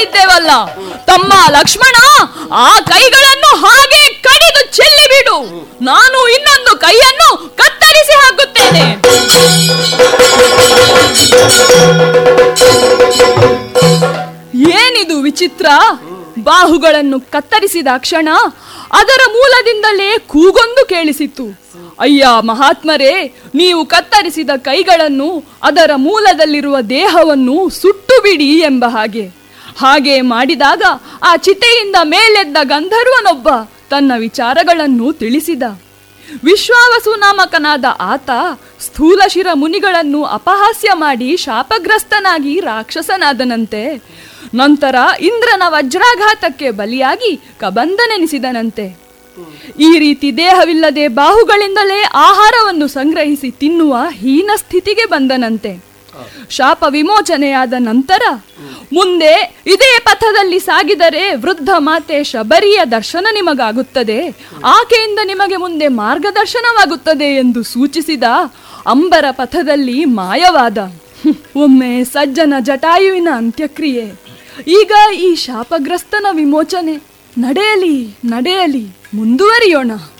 ಹೇಳಿದ್ದೇವಲ್ಲ ತಮ್ಮ ಲಕ್ಷ್ಮಣ ಆ ಕೈಗಳನ್ನು ಹಾಗೆ ಕಡಿದು ಚೆಲ್ಲಿ ಬಿಡು ನಾನು ಇನ್ನೊಂದು ಕೈಯನ್ನು ಕತ್ತರಿಸಿ ಹಾಕುತ್ತೇನೆ ಏನಿದು ವಿಚಿತ್ರ ಬಾಹುಗಳನ್ನು ಕತ್ತರಿಸಿದ ಕ್ಷಣ ಅದರ ಮೂಲದಿಂದಲೇ ಕೂಗೊಂದು ಕೇಳಿಸಿತು ಅಯ್ಯ ಮಹಾತ್ಮರೇ ನೀವು ಕತ್ತರಿಸಿದ ಕೈಗಳನ್ನು ಅದರ ಮೂಲದಲ್ಲಿರುವ ದೇಹವನ್ನು ಸುಟ್ಟು ಬಿಡಿ ಎಂಬ ಹಾಗೆ ಹಾಗೆ ಮಾಡಿದಾಗ ಆ ಚಿತೆಯಿಂದ ಮೇಲೆದ್ದ ಗಂಧರ್ವನೊಬ್ಬ ತನ್ನ ವಿಚಾರಗಳನ್ನು ತಿಳಿಸಿದ ವಿಶ್ವಾವಸು ನಾಮಕನಾದ ಆತ ಸ್ಥೂಲಶಿರ ಮುನಿಗಳನ್ನು ಅಪಹಾಸ್ಯ ಮಾಡಿ ಶಾಪಗ್ರಸ್ತನಾಗಿ ರಾಕ್ಷಸನಾದನಂತೆ ನಂತರ ಇಂದ್ರನ ವಜ್ರಾಘಾತಕ್ಕೆ ಬಲಿಯಾಗಿ ಕಬಂಧನೆನಿಸಿದನಂತೆ ಈ ರೀತಿ ದೇಹವಿಲ್ಲದೆ ಬಾಹುಗಳಿಂದಲೇ ಆಹಾರವನ್ನು ಸಂಗ್ರಹಿಸಿ ತಿನ್ನುವ ಹೀನ ಸ್ಥಿತಿಗೆ ಬಂದನಂತೆ ಶಾಪ ವಿಮೋಚನೆಯಾದ ನಂತರ ಮುಂದೆ ಇದೇ ಪಥದಲ್ಲಿ ಸಾಗಿದರೆ ವೃದ್ಧ ಮಾತೆ ಶಬರಿಯ ದರ್ಶನ ನಿಮಗಾಗುತ್ತದೆ ಆಕೆಯಿಂದ ನಿಮಗೆ ಮುಂದೆ ಮಾರ್ಗದರ್ಶನವಾಗುತ್ತದೆ ಎಂದು ಸೂಚಿಸಿದ ಅಂಬರ ಪಥದಲ್ಲಿ ಮಾಯವಾದ ಹ್ಮ್, ಒಮ್ಮೆ ಸಜ್ಜನ ಜಟಾಯುವಿನ ಅಂತ್ಯಕ್ರಿಯೆ ಈಗ ಈ ಶಾಪಗ್ರಸ್ತನ ವಿಮೋಚನೆ ನಡೆಯಲಿ ನಡೆಯಲಿ ಮುಂದುವರಿಯೋಣ